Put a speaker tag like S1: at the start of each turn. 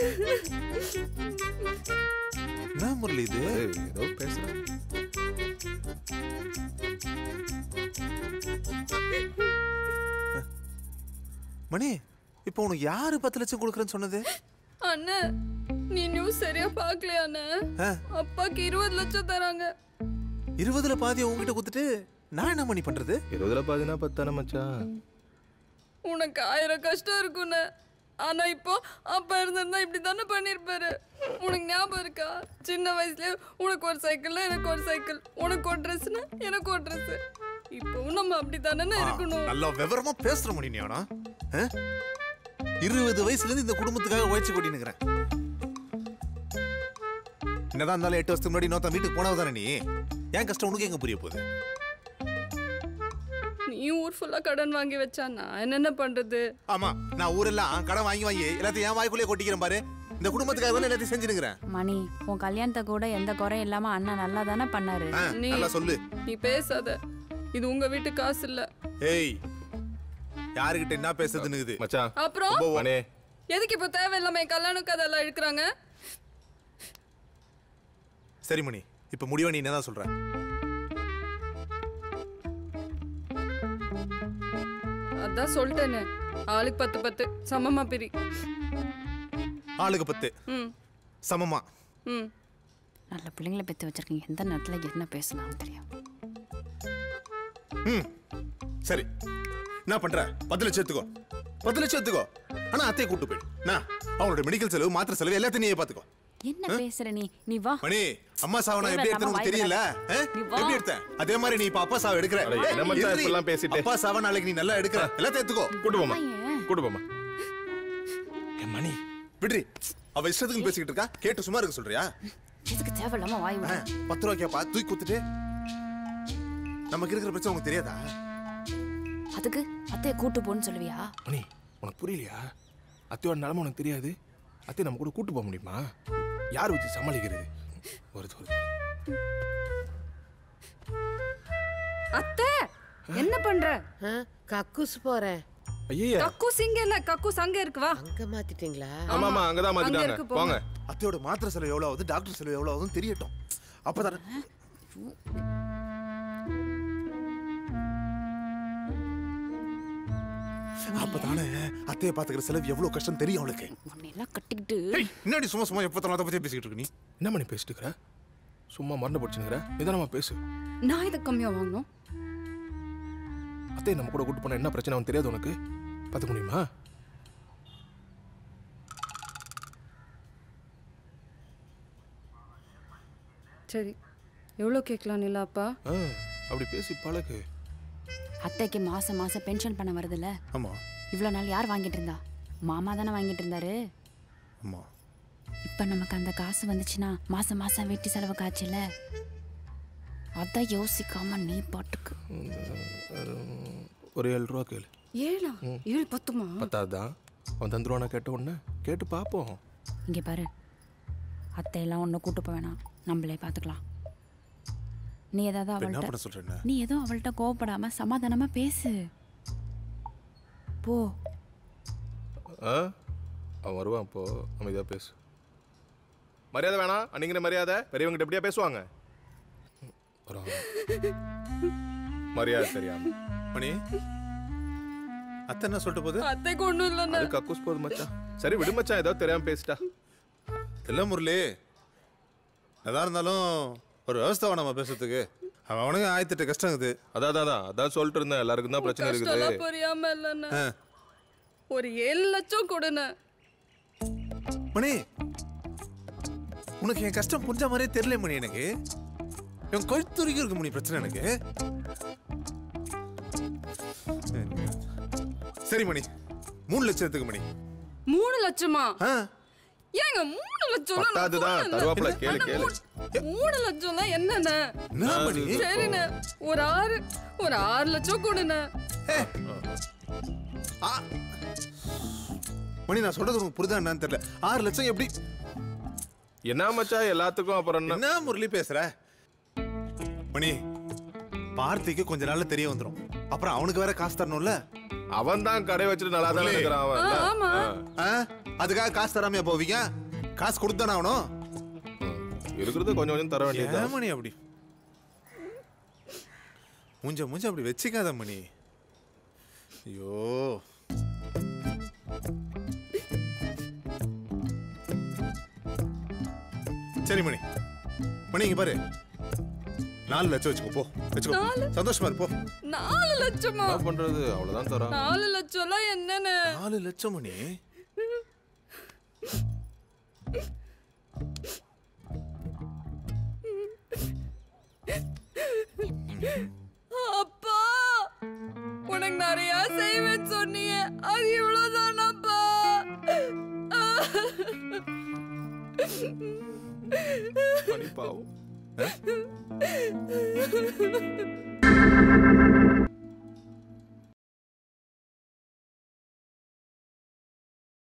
S1: என்ன முரளி இது
S2: ஏய், ஏதோ பேசுறேன்
S1: மணி இப்போ உனக்கு யாரு பத்து லட்சம் கொடுக்குறேன்னு சொன்னது
S3: அண்ணா நீ நியூஸ் சரியா பார்க்கலையா அண்ணா
S1: ஆ,
S3: அப்பாக்கு இருபது லட்சம் தராங்க
S1: இருபதுல பாதி உங்ககிட்ட கொடுத்துட்டு நான் என்ன மணி பண்றது
S2: இருபதுல பாதினா பத்தானே மச்சான்
S3: உனக்கு ஆயிரம் கஷ்டம் இருக்குண்ணே ஆனா இப்போ அப்பா இருந்திருந்தா இப்படி தானே பண்ணிருப்பாரு உனக்கு ஞாபகம் இருக்கா சின்ன வயசுல உனக்கு ஒரு சைக்கிள்னா எனக்கு ஒரு சைக்கிள் உனக்கு ஒரு ட்ரெஸ்னா எனக்கு ஒரு ட்ரெஸ் இப்பவும் நம்ம அப்படி தானே இருக்கணும்
S1: நல்லா விவரமா பேசுற மணி நீ ஆனா ஆ? இருபது வயசுல இருந்து இந்த குடும்பத்துக்காக உழைச்சு கொட்டி நிக்கிறேன் என்னதான் இருந்தாலும் எட்டு வருஷத்துக்கு முன்னாடி இன்னொருத்தன் வீட்டுக்கு போனவ தானே நீ ஏன் கஷ்டம் உனக்கு எங்க புரிய போகுது
S3: நீ ஊர் ஃபுல்லா கடன் வாங்கி வச்சா நான் என்னென்ன பண்றது
S1: ஆமா நான் ஊரெல்லாம் கடன் வாங்கி வாங்கி எல்லாத்தையும் என் வாய்க்குள்ளே கொட்டிக்கிறேன் பாரு இந்த குடும்பத்துக்காக தானே எல்லாத்தையும் செஞ்சுனுங்கிறேன்
S4: மணி உன் கல்யாணத்தை கூட எந்த குறையும் இல்லாம அண்ணா நல்லா தானே பண்ணாரு
S1: ஆ,
S3: நீ-
S1: நல்லா சொல்லு
S3: நீ பேசாத இது உங்க வீட்டு காசு இல்ல
S1: ஏய் யாருகிட்ட என்ன பேசுறதுன்னு இருக்குது
S2: மச்சான்
S3: அப்புறம்
S2: மணி
S3: எதுக்கு இப்போ தேவையில்லாம என் கல்யாண கதையெல்லாம் இழுக்கிறாங்க
S1: சரி மணி இப்ப முடிவா நீ என்னதான் சொல்ற
S3: அதான் சொல்லிட்டேனே ஆளுக்கு பத்து பத்து சமமா பிரி
S1: ஆளுக்கு பத்து
S3: ம்
S1: சமமா
S3: ம்
S4: நல்ல பிள்ளைங்களை பெற்று வச்சிருக்கீங்க எந்த நேரத்துல என்ன பேசணும்னு தெரியும்
S1: ம் சரி என்ன பண்ற பத்து லட்சம் எடுத்துக்கோ பத்து லட்சம் எடுத்துக்கோ ஆனா அத்தையை கூட்டு போயிடு நான் அவனோட மெடிக்கல் செலவு மாத்திரை செலவு எல்லாத்தையும் நீயே பாத்துக்கோ
S4: என்ன பேசுற நீ நீ வா
S1: மணி அம்மா சாவை நான் எப்படி
S4: தேவையில்லாம
S1: எடுத்தேன்னு உனக்கு தெரியல ஆ?
S4: நீ வா.
S1: எப்படி எடுத்தேன் அதே மாதிரி நீ இப்ப அப்பா சாவை எடுக்கிற
S2: அட, என்ன மச்சான்
S1: இருடி.
S2: இப்படிலாம் பேசிட்டு?
S1: அப்பா சாவை நாளைக்கு நீ நல்லா எடுக்கிற எல்லாத்தையும் எடுத்துக்கோ
S2: கூட்டு போமா
S4: ஏன்?
S2: கூட்டு போமா
S1: என் மணி விடுறி அவ இஷ்டத்துக்கு பேசிக்கிட்டு இருக்கா கேட்டு சும்மா இருக்க சொல்றியா
S4: எதுக்கு தேவையில்லாம வாய்
S1: ஆ,
S4: விட
S1: பத்து ரூபா கேப்பா தூக்கி குத்துட்டு நமக்கு இருக்கிற பிரச்சனை உனக்கு தெரியாதா
S4: அதுக்கு அத்தையை கூட்டு போன்னு சொல்லுவியா
S2: மணி உனக்கு புரியலையா அத்தையோட நிலைமை உனக்கு தெரியாது அத்தை நம்ம கூட கூட்டு போக முடியுமா யார் வச்சு சமாளிக்கிறது வருது வருது
S3: அத்தை என்ன பண்ற
S5: ஆ, கக்கூஸ் போறேன்
S2: ஐயா
S3: கக்கூஸ் இங்க இல்ல கக்கூஸ் அங்க இருக்கு வா
S5: அங்க மாத்திட்டீங்களா
S2: ஆமா ஆமா அங்கதான்
S3: அங்க
S2: மாத்திட்டாங்க
S3: இருக்கு, போங்க.
S2: போங்க
S1: அத்தையோட மாத்திரை செலவு எவ்வளவு ஆகுது டாக்டர் செலவு எவ்வளவு ஆகுதுன்னு தெரியட்டும் அப்பதானே அப்பதானே அத்தையை பாத்துக்கிற செலவு எவ்வளவு கஷ்டம் தெரியும் அவளுக்கு
S4: உன்னை எல்லாம் கட்டிக்கிட்டு
S1: ஏய், என்னடி சும்மா சும்மா எப்ப அதை பத்தி பேசிக்கிட்டு இருக்க நீ
S2: என்ன பண்ணி பேசிட்டு இருக்கிற சும்மா மரண படிச்சுங்கிற நிதானமா பேசு
S3: நான் இதை கம்மியா வாங்கணும்
S2: அத்தை நம்ம கூட கூட்டு போனா என்ன பிரச்சனை அவனுக்கு தெரியாது உனக்கு பார்த்துக்க முடியுமா
S3: சரி எவ்வளோ கேட்கலாம் நிலா அப்பா
S2: ஆ, அப்படி பேசி பழகு
S4: அத்தைக்கு மாசம் மாசம் பென்ஷன் பண்ண வருதுல்ல
S1: ஆமா
S4: இவ்வளோ நாள் யார் வாங்கிட்டு இருந்தா மாமா தானே வாங்கிட்டு இருந்தாரு
S1: ஆமா
S4: இப்போ நமக்கு அந்த காசு வந்துச்சுன்னா மாசம் மாசம் வீட்டு செலவு காய்ச்சல அதான் யோசிக்காம நீ பாட்டுக்கு
S2: ஒரு ஏழு ரூபா கேளு
S3: ஏழா ஏழு பத்துமா
S2: பத்தாதான் அவன் தந்துருவானா கேட்ட உடனே கேட்டு பார்ப்போம்
S4: இங்க பாரு அத்தையெல்லாம் ஒன்றும் கூட்டு போக வேணாம் நம்மளே பார்த்துக்கலாம் நீ ஏதாவது
S1: இப்ப என்ன
S4: அவள்கிட்ட
S1: பண்ண சொல்றேன்னு
S4: நீ ஏதோ அவள்கிட்ட கோவப்படாம சமாதானமா பேசு போ
S2: ஆ அவன் வருவான் இப்போ அமைதியாக பேசு மரியாதை வேணாம் அன்னைங்கிற மரியாதை பெரியவங்கிட்ட எப்படியா பேசுவாங்க வரான். மரியாதை தெரியாம
S1: மணி அத்தை என்ன சொல்லிட்டு போகுது
S3: அத்தைக்கு ஒன்றும் இல்லைண்ணே
S2: அது கக்கூஸ் போகுது மச்சான் சரி விடு மச்சான் ஏதோ தெரியாம பேசிட்டா
S1: இல்ல முரளி எதா இருந்தாலும் ஒரு விவசாயம் நம்ம பேசுறதுக்கு அவன் அவனுக்கு ஆயிரத்தெட்டு கஷ்டம் இருக்குது
S2: அதான் அதான், அதான் அதான் சொல்லிட்டு இருந்தேன் எல்லாருக்கும் தான் பிரச்சனை இருக்குது
S3: கஷ்டம்லாம் புரியாம இல்லைண்ணே
S1: ஆ.
S3: ஒரு ஏழு லட்சம் கொடுண்ணே
S1: மணி உனக்கு என் கஷ்டம் புரிஞ்ச மாதிரியே தெரியல மணி எனக்கு என் கழுத்துரிக்கும் இருக்கு மணி பிரச்சனை எனக்கு சரி மணி மூணு லட்சத்துக்கு மணி
S3: மூணு லட்சமா
S1: ஆ
S3: ஏங்க மூணு லட்சம்
S2: பத்தாதுதான் தருவாப்புல கேளு கேளு
S3: மூணு லட்சம் தான் என்னண்ணே
S1: என்ன மணி
S3: சரிண்ணே ஒரு ஆறு ஒரு ஆறு லட்சம் கொடுண்ணே
S1: ஆ. மணி நான் சொல்றது உனக்கு புரிதா என்னன்னு தெரியல ஆறு லட்சம் எப்படி
S2: என்ன மச்சான் எல்லாத்துக்கும் அப்புறம் என்ன
S1: என்ன முரளி பேசுற மணி பார்த்திக்கு கொஞ்ச நாள்ல தெரிய வந்துரும் அப்புறம் அவனுக்கு வேற காசு தரணும்ல
S2: அவன் தான் கடை வச்சுட்டு நல்லா தான்
S1: முரளி.
S2: இருக்கிறான் அவன்
S3: ஆ, ஆமா.
S2: ஆ.
S1: ஆ? அதுக்காக காசு தராமையா போவீங்க காசு கொடுத்தானே ஆகணும்
S2: ம். இருக்கிறது கொஞ்சம் கொஞ்சம் தர வேண்டியது
S1: ஏன் மணி அப்படி மூஞ்ச மூஞ்ச அப்படி வச்சுக்காத மணி ஐயோ சரி மணி மணி இங்க பாரு நாலு லட்சம் வச்சுக்கோ போ வச்சுக்கோ
S3: நாலு?
S1: சந்தோஷமா இரு, போ
S3: நாலு லட்சமா
S2: என்ன பண்றது அவ்வளவுதான் தரான்
S3: நாலு லட்சம்லாம் என்னன்னு
S1: நாலு லட்சம் மணி
S3: அப்பா உனக்கு நிறைய செய்வேன்னு சொன்னீங்க அது இவ்வளவுதானப்பா
S2: மணி பாவம்